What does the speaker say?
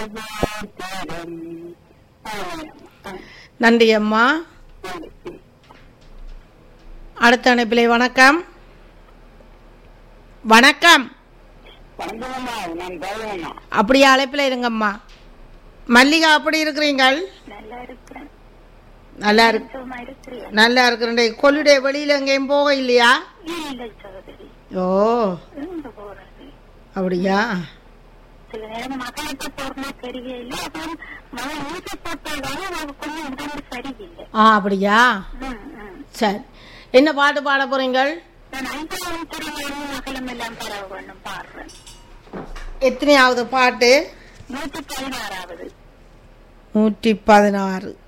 தேடும் ஆமாம். நன்றி அம்மா அடுத்த அனுப்பிலை வணக்கம் வணக்கம் வணக்கம்மா நான் தேவையம்மா அப்படியே அழைப்பில் இருங்கம்மா மல்லிகா அப்படி இருக்கிறீங்கள் நல்லா இருக்கிறேன் நல்லா இருக்கு சும்மா இருக்கிறேன் நல்லா இருக்கிறேன் கொள்ளுடைய வெளியில எங்கேயும் போக இல்லையா இல்லை சகோதரி ஓ எங்க போறது அப்படியா சில நேரம் மகளுக்கு போறமா தெரியல அப்புறம் மகன் ஊசி போட்டதால அவனுக்கு கொஞ்சம் உடம்பு சரியில்லை ஆ அப்படியா ம், ம். சரி என்ன பாட்டு பாட போறீங்கள் நான் ஐந்தாம் துறையான மகளும் எல்லாம் பரவ வேண்டும் பாடுறேன் எத்தனையாவது பாட்டு நூத்தி பதினாறாவது நூற்றி பதினாறு